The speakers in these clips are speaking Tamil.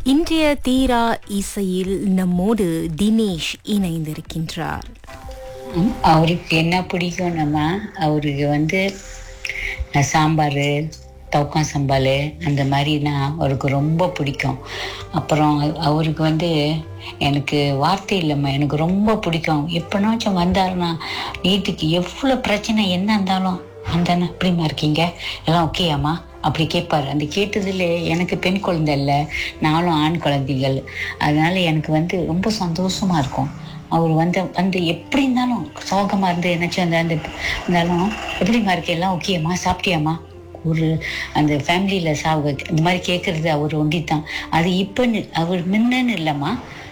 இன்றைய தீரா இசையில் நம்மோடு தினேஷ் இணைந்திருக்கின்றார் ம், அவருக்கு என்ன பிடிக்கும் நம்ம அவருக்கு வந்து அஹ், சாம்பார் தொக்கம் சம்பால் அந்த மாதிரினா அவருக்கு ரொம்ப பிடிக்கும் அப்புறம் அவருக்கு வந்து எனக்கு வார்த்தை இல்லைம்மா எனக்கு ரொம்ப பிடிக்கும் எப்போனாச்சும் வந்தாருன்னா வீட்டுக்கு எவ்வளோ பிரச்சனை என்ன இருந்தாலும் அந்தானே எப்படிம்மா இருக்கீங்க எல்லாம் ஓகேயாம்மா அப்படி கேட்பாரு அந்த கேட்டதுல எனக்கு பெண் குழந்தை இல்லை நானும் ஆண் குழந்தைகள் அதனால எனக்கு வந்து ரொம்ப சந்தோஷமா இருக்கும் அவர் வந்து வந்து எப்படி இருந்தாலும் சோகமா இருந்து என்னாச்சும் அந்த அந்த இருந்தாலும் எப்படிம்மா இருக்கு எல்லாம் ஓகேம்மா சாப்பிட்டியாம்மா ஒரு அந்த ஃபேமிலியில் சாவு இந்த மாதிரி கேட்கறது அவர் ஒண்டி தான் அது இப்போன்னு அவர் முன்னன்னு இல்லைம்மா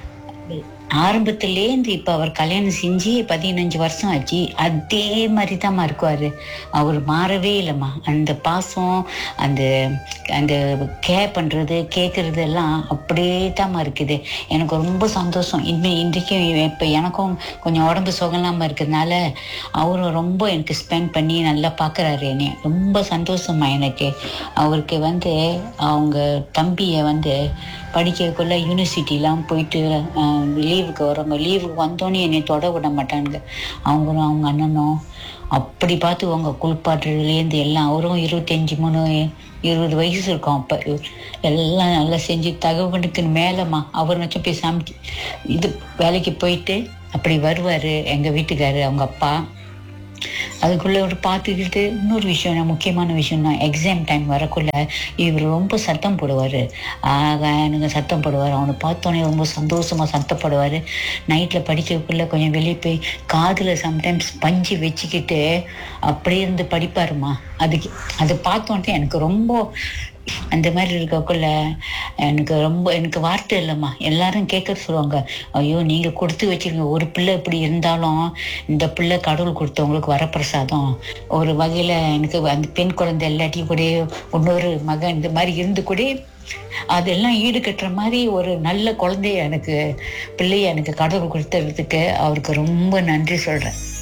ஆரம்பத்திலேருந்து இப்போ அவர் கல்யாணம் செஞ்சு பதினஞ்சு வருஷம் ஆச்சு அதே மாதிரி தாம்மா இருக்குவார் அவர் மாறவே இல்லைம்மா அந்த பாசம் அந்த அந்த கே பண்ணுறது கேட்குறது எல்லாம் அப்படியே தாம்மா இருக்குது எனக்கு ரொம்ப சந்தோஷம் இனிமே இன்றைக்கும் இப்போ எனக்கும் கொஞ்சம் உடம்பு சுகலாமல் இருக்கிறதுனால அவரும் ரொம்ப எனக்கு ஸ்பெண்ட் பண்ணி நல்லா பார்க்குறாரு என்னைய ரொம்ப சந்தோஷமா எனக்கு அவருக்கு வந்து அவங்க தம்பியை வந்து படிக்கக்குள்ள யூனிவர்சிட்டிலாம் போயிட்டு லீவுக்கு வரவங்க லீவுக்கு வந்தோன்னே என்னை தொட விட மாட்டானுங்க அவங்களும் அவங்க அண்ணனும் அப்படி பார்த்து அவங்க குளிப்பாட்டுறதுலேருந்து எல்லாம் அவரும் இருபத்தஞ்சி மூணு இருபது வயசு இருக்கும் அப்போ எல்லாம் நல்லா செஞ்சு தகவனுக்கு மேலம்மா அவர் நச்சம் போய் சமைச்சு இது வேலைக்கு போயிட்டு அப்படி வருவார் எங்கள் வீட்டுக்காரு அவங்க அப்பா அதுக்குள்ள ஒரு பார்த்துக்கிட்டு இன்னொரு விஷயம் என்ன முக்கியமான விஷயம்னா எக்ஸாம் டைம் வரக்குள்ள இவர் ரொம்ப சத்தம் போடுவார் ஆக எனக்கு சத்தம் போடுவார் அவனை பார்த்தோன்னே ரொம்ப சந்தோஷமா சத்தப்படுவார் நைட்டில் படிக்கக்குள்ள கொஞ்சம் வெளியே போய் காதில் சம்டைம்ஸ் பஞ்சு வச்சுக்கிட்டு அப்படியே இருந்து படிப்பாருமா அதுக்கு அதை பார்த்தோன்னே எனக்கு ரொம்ப அந்த மாதிரி இருக்கக்குள்ள எனக்கு ரொம்ப எனக்கு வார்த்தை இல்லைம்மா எல்லாரும் கேட்க சொல்லுவாங்க ஐயோ நீங்கள் கொடுத்து வச்சிருங்க ஒரு பிள்ளை இப்படி இருந்தாலும் இந்த பிள்ளை கடவுள் கொடுத்தவங்களுக்கு வரப்பிரசாதம் ஒரு வகையில் எனக்கு அந்த பெண் குழந்தை எல்லாத்தையும் கூட இன்னொரு மகன் இந்த மாதிரி இருந்து கூட அதெல்லாம் ஈடு கட்டுற மாதிரி ஒரு நல்ல குழந்தைய எனக்கு பிள்ளைய எனக்கு கடவுள் கொடுத்ததுக்கு அவருக்கு ரொம்ப நன்றி சொல்கிறேன்